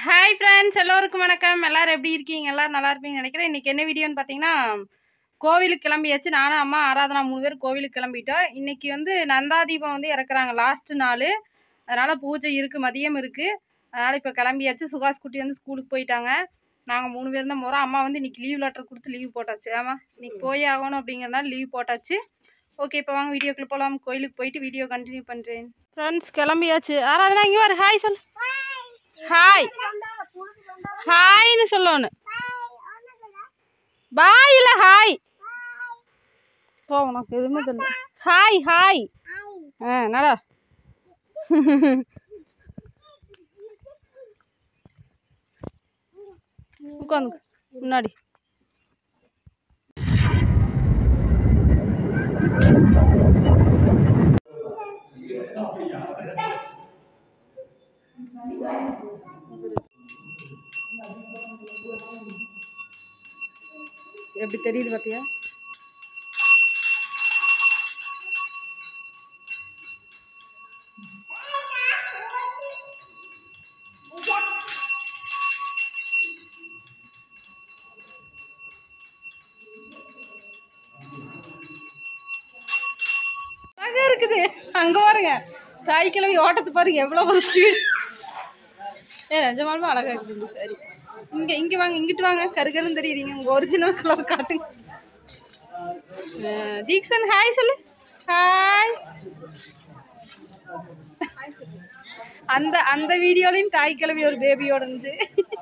Hi friends எல்லோருக்கும் வணக்கம் எல்லாரும் எப்படி இருக்கீங்க எல்லாரும் நல்லா இருப்பீங்கன்னு நினைக்கிறேன் இன்னைக்கு என்ன வீடியோன்னு பார்த்தீங்கன்னா கோவிலுக்கு கிளம்பியாச்சு நானும் அம்மா ஆராதனா மூணு பேர் கோவிலுக்கு கிளம்பிட்டோம் இன்னைக்கு வந்து நந்தாதீபம் வந்து இறக்குறாங்க லாஸ்ட் நாள் அதனால பூஜை இருக்கு மதியம் இருக்கு அதனால இப்போ கிளம்பியாச்சு சுகாஸ் குட்டி வந்து ஸ்கூலுக்கு போயிட்டாங்க நாங்கள் மூணு பேர் தான் போகிறோம் அம்மா வந்து இன்னைக்கு லீவ் லெட்டர் கொடுத்து லீவ் போட்டாச்சு ஆமாம் இன்னைக்கு போய் ஆகணும் அப்படிங்கிறதுனால லீவ் போட்டாச்சு ஓகே இப்போ வாங்க வீடியோக்குள்ள போகலாம் கோயிலுக்கு போயிட்டு வீடியோ கண்டினியூ பண்ணுறேன் ஃப்ரெண்ட்ஸ் கிளம்பியாச்சு ஆராதனா இங்கே வர ஹாய் சொல்லு ஹாய் ஹாய்னு சொல்லணும் பாய் இல்ல ஹாய் போ உனக்கு எதுவுமே தெரியல ஹாய் ஹாய் ஆ நடா உட்காந்து முன்னாடி எப்படி தெரியுது பார்த்தியா அழகா இருக்குது அங்க பாருங்க தாய் கிழவி ஓட்டத்து பாருங்க எவ்வளவு ஒரு ஸ்பீட் ஏ நிஜமாலுமே அழகா இருக்குது சரி இங்க இங்க வாங்க இங்கிட்டு வாங்க கருகருன்னு தெரியுறீங்க உங்க ஒரிஜினல் கலர் காட்டுங்க அஹ் தீக்ஷன் ஹாய் சொல்லு ஹாய் அந்த அந்த வீடியோலையும் தாய் கிழவி ஒரு பேபியோட இருந்துச்சு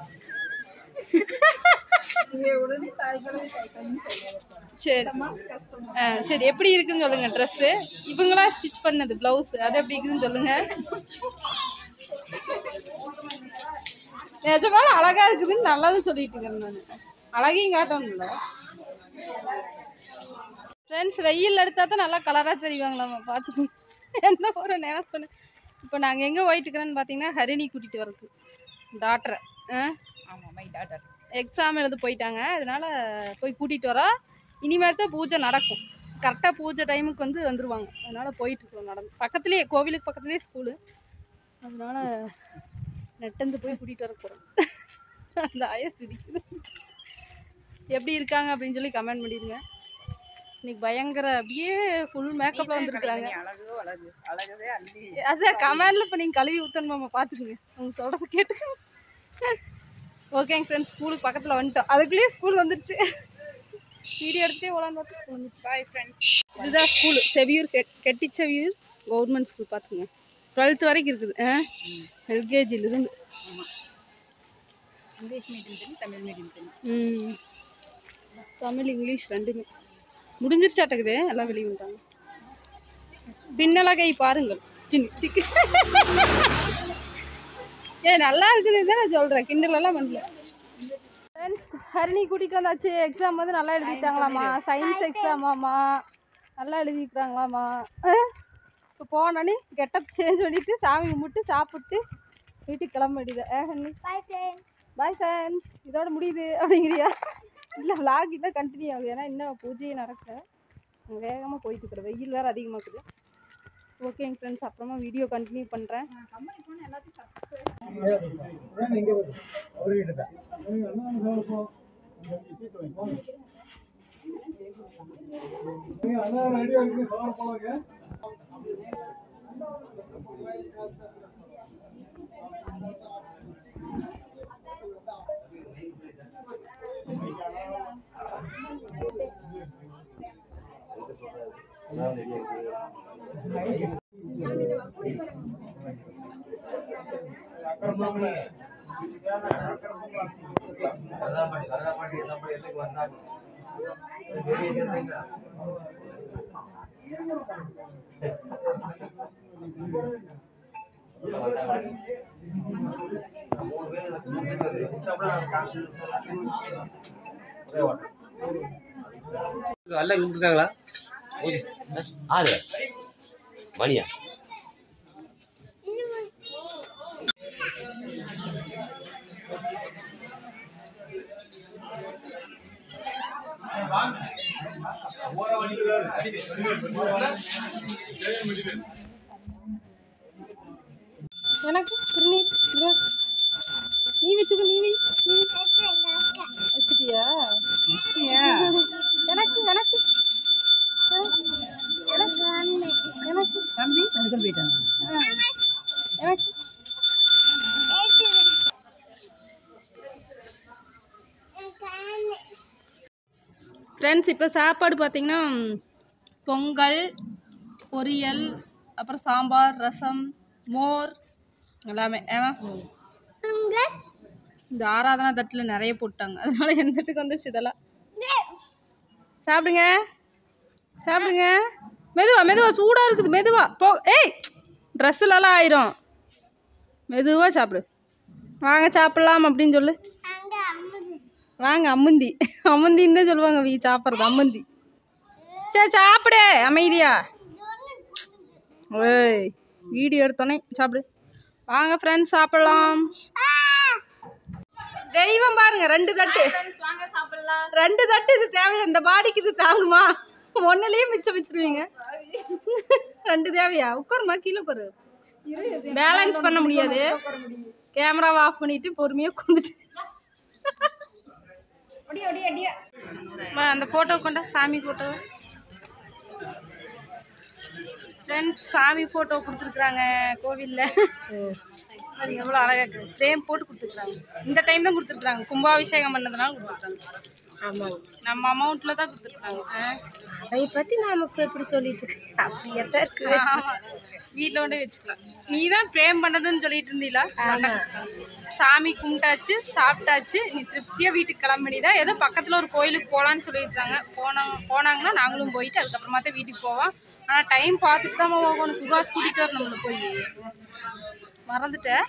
சரி ஆ, சரி எப்படி இருக்குன்னு சொல்லுங்க ட்ரெஸ்ஸு இவங்களா ஸ்டிச் பண்ணது ப்ளவுஸ் அது எப்படி இருக்குதுன்னு சொல்லுங்க நிஜமால அழகா இருக்குதுன்னு நல்லது சொல்லிட்டு இருக்கேன் நான் அழகையும் காட்டணும்ல ஃப்ரெண்ட்ஸ் வெயில் எடுத்தா தான் நல்லா கலராக தெரிவாங்களாம்மா பார்த்துக்கோங்க என்ன ஒரு நினைப்பேன் இப்போ நாங்கள் எங்கே போயிட்டு இருக்கிறோன்னு பார்த்தீங்கன்னா ஹரிணி கூட்டிகிட்டு வரக்கு டாக்டரை ஆமாம் மை டாட்டர் எக்ஸாம் எழுத போயிட்டாங்க அதனால போய் கூட்டிகிட்டு வரோம் இனிமேல் தான் பூஜை நடக்கும் கரெக்டாக பூஜை டைமுக்கு வந்து வந்துருவாங்க அதனால போயிட்டு இருக்கோம் நடந்து பக்கத்துலேயே கோவிலுக்கு பக்கத்துலேயே ஸ்கூலு அதனால நெட்டந்து போய் கூட்டிகிட்டு வர போகிறோம் அந்த ஆய சிரிக்குது எப்படி இருக்காங்க அப்படின்னு சொல்லி கமெண்ட் பண்ணிடுங்க இன்னைக்கு பயங்கர அப்படியே ஃபுல் மேக்கப்பில் வந்துருக்குறாங்க அழகு அழகு அழகவே அள்ளி அதான் கமெண்ட்ல இப்போ நீங்கள் கழுவி ஊற்றணுமாம்மா பார்த்துக்குங்க அவங்க சொல்கிறத கேட்டுக்கோங்க ஓகேங்க ஃப்ரெண்ட்ஸ் ஸ்கூலுக்கு பக்கத்தில் வந்துட்டோம் அதுக்குள்ளேயே ஸ்கூல் வந்துருச்சு வீடியோ எடுத்துகிட்டே ஓலான்னு பார்த்து ஸ்கூல் வந்துருச்சு பாய் ஃப்ரெண்ட்ஸ் இதுதான் ஸ்கூலு செவியூர் கெ கெட்டிச்செவியூர் கவர்மெண்ட் ஸ்கூல் பார்த்துக்குங்க டுவெல்த் வரைக்கும் இருக்குது ஆ எல்கேஜிலிருந்து இங்கிலீஷ் மீடியம் தெரியும் தமிழ் மீடியம் தெரியும் ம் தமிழ் இங்கிலீஷ் ரெண்டுமே முடிஞ்சிருச்சாட்டக்குது எல்லாம் வெளியே வந்துட்டாங்க பின்னலகை பாருங்கள் சின்ன டிக்கு ஏ நல்லா இருக்குது தான் நான் சொல்கிறேன் கிண்டல் எல்லாம் பண்ணல ஹரிணி கூட்டிகிட்டு வந்தாச்சு எக்ஸாம் வந்து நல்லா எழுதிட்டாங்களாம்மா சயின்ஸ் எக்ஸாமாம்மா நல்லா எழுதிக்கிறாங்களாம்மா இப்போ போனோடனே கெட்டப் சேஞ்ச் பண்ணிட்டு சாமி கும்பிட்டு சாப்பிட்டு வீட்டுக்கு கிளம்ப வேண்டியது ஏ honey bye friends bye friends இதோட முடியுது அப்படிங்கிறியா இல்லை vlog இன்னும் கண்டினியூ ஆகுது ஏன்னா இன்னும் பூஜையே நடக்க வேகமாக போயிட்டு இருக்கிற வெயில் வேறு அதிகமாக இருக்குது ஓகேங்க ஃப்ரெண்ட்ஸ் அப்புறமா வீடியோ கண்டினியூ பண்ணுறேன் எல்லாம் கும்பிட்டுருக்காங்களா ஆறு மணியா எனக்கு திருநீர் இருபது நீ வச்சுக்கோ நீ வை நீ வை. வச்சிட்டியா எனக்கு எனக்கு எனக்கு எனக்கு தம்பி அதுக்கு போயிட்டாங்க எனக்கு ஃப்ரெண்ட்ஸ் இப்போ சாப்பாடு பார்த்தீங்கன்னா பொங்கல் பொரியல் அப்புறம் சாம்பார் ரசம் மோர் எல்லாமே ஏமா இந்த ஆராதனா தட்டில் நிறைய போட்டாங்க அதனால எந்த தட்டுக்கு வந்துருச்சு இதெல்லாம் சாப்பிடுங்க சாப்பிடுங்க மெதுவா மெதுவா சூடாக இருக்குது மெதுவா போ ஏய் ட்ரெஸ்ஸுலலாம் ஆயிரும் மெதுவாக சாப்பிடு வாங்க சாப்பிடலாம் அப்படின்னு சொல்லு வாங்க அம்மந்தி அம்மந்தின்னு தான் சொல்லுவாங்க வீ சாப்பிட்றது அம்மந்தி சரி சாப்பிடு அமைதியா ஓய் வீடியோ எடுத்தோன்னே சாப்பிடு வாங்க ஃப்ரெண்ட்ஸ் சாப்பிடலாம் தெய்வம் பாருங்க ரெண்டு தட்டு ரெண்டு தட்டு இது தேவையா இந்த பாடிக்கு இது தாங்குமா ஒன்னுலயே மிச்சம் வச்சிருவீங்க ரெண்டு தேவையா உட்காருமா கீழே உட்காரு பேலன்ஸ் பண்ண முடியாது கேமராவை ஆஃப் பண்ணிட்டு பொறுமையா உட்காந்துட்டு அந்த ஃபோட்டோ கொண்டா சாமி ஃபோட்டோ ஃப்ரெண்ட்ஸ் சாமி ஃபோட்டோ கொடுத்துருக்குறாங்க கோவிலில் அது எவ்வளோ அழகாக இருக்குது ஃப்ரேம் போட்டு கொடுத்துருக்குறாங்க இந்த டைம் தான் கொடுத்துருக்குறாங்க கும்பாபிஷேகம் பண்ணதுனால கொடுத்துருக்காங்க ஆமாங்க நம்ம அமௌண்ட்டில் தான் கொடுத்துருக்குறாங்க அதை பற்றி நமக்கு எப்படி சொல்லிட்டு இருக்கு அப்படியே தான் இருக்கு வீட்டில் கொண்டே வச்சுக்கலாம் நீ தான் ப்ரேம் பண்ணதுன்னு சொல்லிட்டு இருந்தீங்களா சாமி கும்பிட்டாச்சு சாப்பிட்டாச்சு நீ திருப்தியாக வீட்டுக்கு கிளம்பி தான் ஏதோ பக்கத்தில் ஒரு கோயிலுக்கு போகலான்னு சொல்லியிருக்காங்க போனாங்க போனாங்கன்னா நாங்களும் போயிட்டு அதுக்கப்புறமா தான் வீட்டுக்கு போவோம் ஆனால் டைம் பார்த்துட்டு தான் போகணும் சுகாஸ் கூட்டிகிட்டு வரணும் நம்மளை போய் மறந்துட்டேன்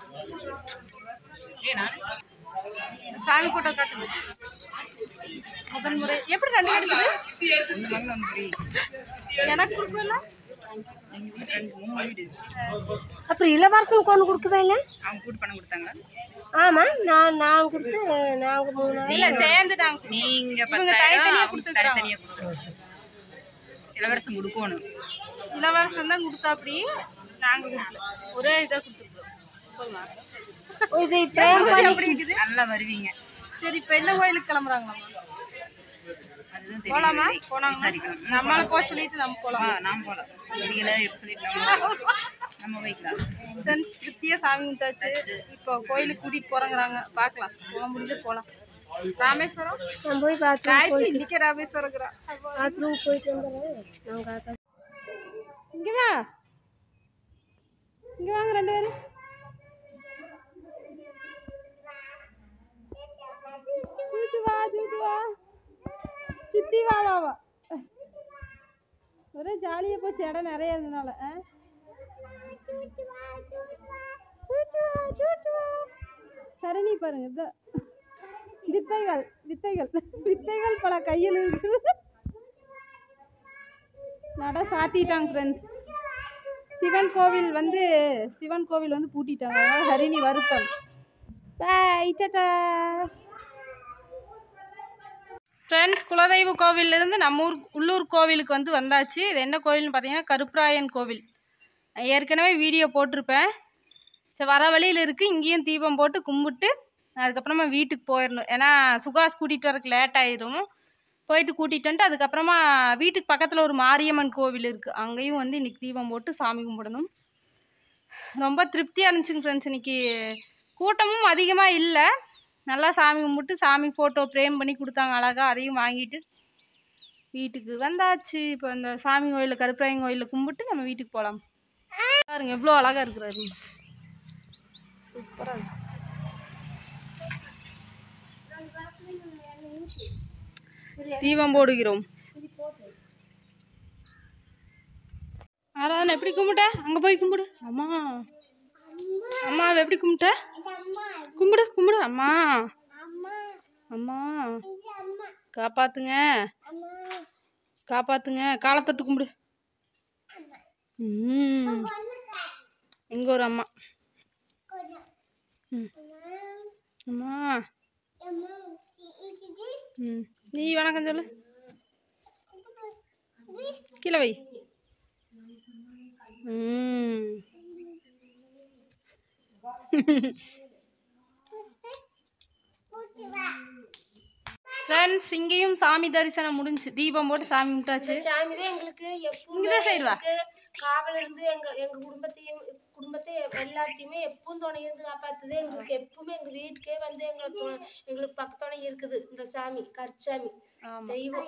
சாமி போட்டோ காட்டுங்க முதல் முறை எப்படி ரெண்டு கிடைச்சது எனக்கு கொடுக்கல எங்கள் வீட்டு ரெண்டு மூணு வீடு அப்புறம் இளவரசனுக்கு ஒன்று கொடுக்கவே இல்லை அவங்க கூட்டு பணம் கொடுத்தாங்களா ஆமாம் நான் நான் கொடுத்து நாங்கள் மூணு இல்ல சேர்ந்து நாங்க நீங்க இவங்க பத்தாயிரம் தனித்தனியா அவங்க கொடுத்துருக்காங்க. தனித்தனியா கொடுத்துருக்காங்க இளவரசம் கொடுக்கணும் இளவரசன் தான் கொடுத்தா அப்படி நாங்க கொடுக்கல ஒரே இதா கொடுத்துருக்கோம் போதுமா இது பிரேம் பண்ணி அப்படி இருக்குது நல்லா வருவீங்க சரி இப்ப என்ன கோயிலுக்கு கிளம்புறாங்களா அதுதான் போலாமா தெரியும் போனாங்க விசாரிக்கணும் நம்மளால போக சொல்லிட்டு நம்ம ஆ போலாம் நான் போகலாம் முடியல இருக்க சொல்லிட்டு நம்ம நம்ம போய்க்கலாம் ஃப்ரெண்ட்ஸ் திருப்தியா சாமி கும்பிட்டாச்சு இப்போ கோயிலுக்கு கூட்டிட்டு போறேங்கிறாங்க பார்க்கலாம் போக முடிஞ்சு போலாம் ராமேஸ்வரம் நான் போய் பார்த்து காயத்ரி இன்னைக்கு ராமேஸ்வரங்கிறா பாத்ரூம் போயிட்டு வந்துடுறேன் நாங்கள் அதான் இங்க வா இங்க வாங்க ரெண்டு பேரும் தூத்து வா தூத்து வா சுத்தி வா வா வா ஒரே ஜாலியா போச்சு இடம் நிறைய இருந்தனால ஆ? தூத்து வா, தூத்து வா. சரணி பாருங்க இதான் வித்தைகள் வித்தைகள் வித்தைகள் பல கையில் இருக்குது நட சாத்திட்டாங்க ஃப்ரெண்ட்ஸ் சிவன் கோவில் வந்து சிவன் கோவில் வந்து பூட்டிட்டாங்க அதனால ஹரிணி வருத்தம் பாய் டாடா ஃப்ரெண்ட்ஸ் குலதெய்வ கோவிலிருந்து நம்ம ஊர் உள்ளூர் கோவிலுக்கு வந்து வந்தாச்சு இது என்ன கோவில்னு பார்த்தீங்கன்னா கருப்பராயன் கோவில் நான் ஏற்கனவே வீடியோ போட்டிருப்பேன் சரி வர வழியில் இருக்குது இங்கேயும் தீபம் போட்டு கும்பிட்டு அதுக்கப்புறமா வீட்டுக்கு போயிடணும் ஏன்னா சுகாஸ் கூட்டிகிட்டு வரக்கு லேட் ஆயிரும் போயிட்டு கூட்டிகிட்டு வந்துட்டு அதுக்கப்புறமா வீட்டுக்கு பக்கத்தில் ஒரு மாரியம்மன் கோவில் இருக்குது அங்கேயும் வந்து இன்றைக்கி தீபம் போட்டு சாமி கும்பிடணும் ரொம்ப திருப்தியாக இருந்துச்சுங்க ஃப்ரெண்ட்ஸ் இன்னைக்கு கூட்டமும் அதிகமாக இல்லை நல்லா சாமி கும்பிட்டு சாமி ஃபோட்டோ ஃப்ரேம் பண்ணி கொடுத்தாங்க அழகா அதையும் வாங்கிட்டு வீட்டுக்கு வந்தாச்சு இப்போ அந்த சாமி கோயிலில் கருப்பராயன் கோயிலில் கும்பிட்டு நம்ம வீட்டுக்கு போகலாம் பாருங்க எவ்வளோ அழகாக இருக்கிறாரு சூப்பராக இருக்கு தீபம் போடுகிறோம் ஆராதனை எப்படி கும்பிட்ட அங்கே போய் கும்பிடு அம்மா அம்மாவை எப்படி கும்பிட்ட கும்பிடு கும்பிடு அம்மா அம்மா காப்பாத்துங்க காப்பாத்துங்க காலை தொட்டு கும்பிடு ம் இங்க ஒரு அம்மா ம். அம்மா ம் நீ வணக்கம் சொல்லு கீழே வை ம் ஃப்ரெண்ட்ஸ் இங்கேயும் சாமி தரிசனம் முடிஞ்சு தீபம் போட்டு சாமி கும்பிட்டாச்சு சாமி தான் எங்களுக்கு எப்பவுமே இங்கதான் side வா? எங்களுக்கு காவல் இருந்து எங்க எங்க குடும்பத்தையும் குடும்பத்தை எல்லாத்தையுமே எப்பவும் துணை இருந்து காப்பாத்துது எங்களுக்கு எப்பவுமே எங்க வீட்டுக்கே வந்து எங்களுக்கு துணை- எங்களுக்கு பக்கத்துணை இருக்குது இந்த சாமி கற்சாமி ஆமா தெய்வம்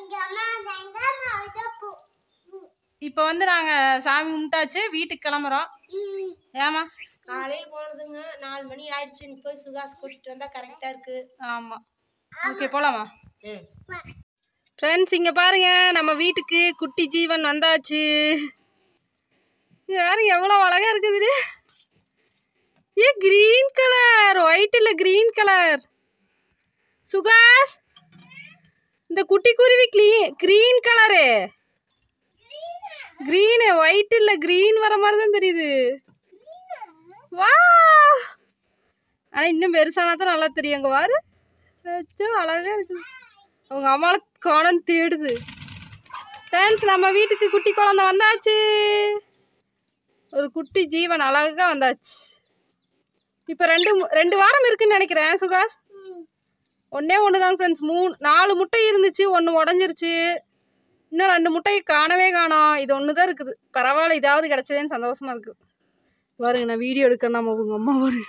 இப்போ வந்து நாங்க சாமி கும்பிட்டாச்சு வீட்டுக்கு கிளம்புறோம் ஏமா காலையில போனதுங்க நாலு மணி ஆயிடுச்சு நீ போய் சுகாஸ் கூட்டிட்டு வந்தா கரெக்டா இருக்கு ஆமா ஓகே போலாமா ம். ஃப்ரெண்ட்ஸ் இங்க பாருங்க நம்ம வீட்டுக்கு குட்டி ஜீவன் வந்தாச்சு இங்க பாருங்க எவ்வளோ அழகா இருக்குது ஏ கிரீன் கலர் ஒயிட் இல்ல கிரீன் கலர் சுகாஸ் இந்த குட்டி குருவி க்ளீ கிரீன் கலரு கிரீனு ஒயிட் இல்ல கிரீன் வர மாதிரி தான் தெரியுது வா ஆனா இன்னும் பெருசானா தான் நல்லா தெரியும் அங்க பாரு அச்சோ அழகா இருக்குது அவங்க அம்மாவை காணன்னு தேடுது ஃப்ரெண்ட்ஸ் நம்ம வீட்டுக்கு குட்டி குழந்தை வந்தாச்சு ஒரு குட்டி ஜீவன் அழகா வந்தாச்சு இப்போ ரெண்டு மு- ரெண்டு வாரம் இருக்குன்னு நினைக்கிறேன் சுகாஸ் ஒன்றே ஒன்று தான் ஃப்ரெண்ட்ஸ் மூணு நாலு முட்டை இருந்துச்சு ஒன்று உடஞ்சிருச்சு இன்னும் ரெண்டு முட்டையை காணவே காணோம் இது ஒன்று தான் இருக்குது பரவாயில்ல இதாவது கிடச்சதேன்னு சந்தோஷமா இருக்குது பாருங்க நான் வீடியோ எடுக்க நம்ம உங்க அம்மா பாருங்க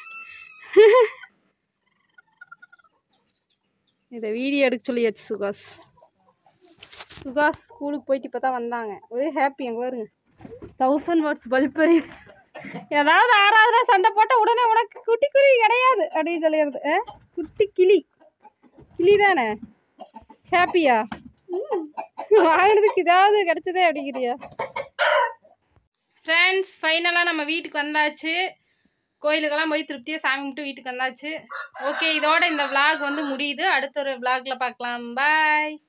இதை வீடியோ எடுக்க சொல்லியாச்சு சுகாஸ் சுகாஸ் ஸ்கூலுக்கு போயிட்டு இப்போ தான் வந்தாங்க ஒரே ஹாப்பி அங்கே பாருங்க தௌசண்ட் வாட்ஸ் பல்பரி ஏதாவது ஆறாவதுனா சண்டை போட்டால் உடனே உனக்கு குட்டி குருவி கிடையாது அப்படின்னு சொல்லிடுறது ஆ? குட்டி கிளி கிளி தானே ஹாப்பியா வாங்கினதுக்கு இதாவது கிடைச்சதே அப்படிங்கிறியா ஃப்ரெண்ட்ஸ் ஃபைனலாக நம்ம வீட்டுக்கு வந்தாச்சு கோயிலுக்கெல்லாம் போய் திருப்தியாக சாமி கும்பிட்டு வீட்டுக்கு வந்தாச்சு ஓகே இதோட இந்த vlog வந்து முடியுது அடுத்த ஒரு vlogல பார்க்கலாம் பாய்